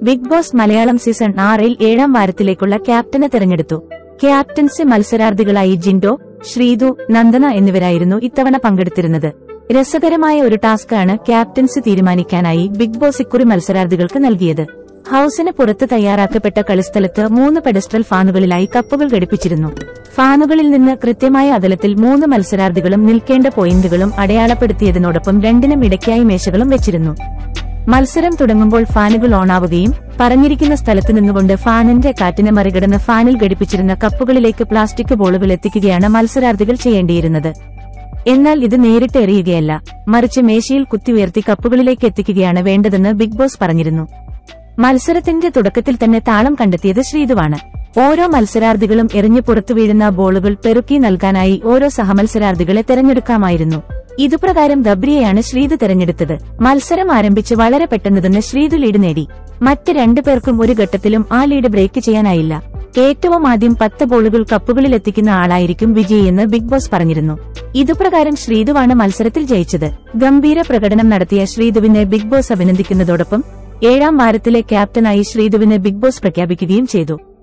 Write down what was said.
big boss Malayalam season ആറിൽ ഏഴാം വാരത്തിലേക്കുള്ള ക്യാപ്റ്റനെ തെരഞ്ഞെടുത്തു ക്യാപ്റ്റൻസി മത്സരാർത്ഥികളായി ജിൻഡോ ശ്രീതു നന്ദന എന്നിവരായിരുന്നു ഇത്തവണ പങ്കെടുത്തിരുന്നത് രസകരമായ ഒരു ടാസ്കാണ് ക്യാപ്റ്റൻസി തീരുമാനിക്കാനായി ബിഗ് ബോസ് ഇക്കുറി മത്സരാർത്ഥികൾക്ക് നൽകിയത് ഹൌസിന് പുറത്ത് തയ്യാറാക്കപ്പെട്ട കളിസ്ഥലത്ത് മൂന്ന് പെഡസ്ട്രൽ ഫാനുകളിലായി കപ്പുകൾ ഘടിപ്പിച്ചിരുന്നു ഫാനുകളിൽ നിന്ന് കൃത്യമായ അകലത്തിൽ മൂന്ന് മത്സരാർത്ഥികളും നിൽക്കേണ്ട പോയിന്റുകളും അടയാളപ്പെടുത്തിയതിനോടൊപ്പം രണ്ടിനും ഇടയ്ക്കായി മേശകളും വെച്ചിരുന്നു മത്സരം തുടങ്ങുമ്പോൾ ഫാനുകൾ ഓണാവുകയും പറഞ്ഞിരിക്കുന്ന സ്ഥലത്ത് നിന്നുകൊണ്ട് ഫാനിന്റെ കാറ്റിനെ മറികടന്ന് ഫാനിൽ ഘടിപ്പിച്ചിരുന്ന കപ്പുകളിലേക്ക് പ്ലാസ്റ്റിക് ബോളുകൾ എത്തിക്കുകയാണ് മത്സരാർത്ഥികൾ ചെയ്യേണ്ടിയിരുന്നത് എന്നാൽ ഇത് നേരിട്ട് എറിയുകയല്ല മറിച്ച് മേശയിൽ കുത്തിയുയർത്തി കപ്പുകളിലേക്ക് എത്തിക്കുകയാണ് വേണ്ടതെന്ന് ബിഗ് ബോസ് പറഞ്ഞിരുന്നു മത്സരത്തിന്റെ തുടക്കത്തിൽ തന്നെ താളം കണ്ടെത്തിയത് ശ്രീതുവാണ് ഓരോ മത്സരാർത്ഥികളും എറിഞ്ഞു പുറത്തു വീഴുന്ന ബോളുകൾ പെറുക്കി നൽകാനായി ഓരോ സഹമത്സരാർത്ഥികളെ തെരഞ്ഞെടുക്കാമായിരുന്നു ഇതുപ്രകാരം ഗബ്രിയെയാണ് ശ്രീതു തെരഞ്ഞെടുത്തത് മത്സരം ആരംഭിച്ച് വളരെ പെട്ടെന്ന് തന്നെ ശ്രീതു ലീഡ് നേടി മറ്റ് രണ്ടു പേർക്കും ഒരു ഘട്ടത്തിലും ആ ലീഡ് ബ്രേക്ക് ചെയ്യാനായില്ല ഏറ്റവും ആദ്യം പത്ത് ബോളുകൾ കപ്പുകളിൽ എത്തിക്കുന്ന ആളായിരിക്കും വിജയിയെന്ന് ബിഗ് ബോസ് പറഞ്ഞിരുന്നു ഇതുപ്രകാരം ശ്രീതുവാണ് മത്സരത്തിൽ ജയിച്ചത് ഗംഭീര പ്രകടനം നടത്തിയ ശ്രീതുവിനെ ബിഗ് ബോസ് അഭിനന്ദിക്കുന്നതോടൊപ്പം ഏഴാം വാരത്തിലെ ക്യാപ്റ്റനായി ശ്രീതുവിനെ ബിഗ് ബോസ് പ്രഖ്യാപിക്കുകയും ചെയ്തു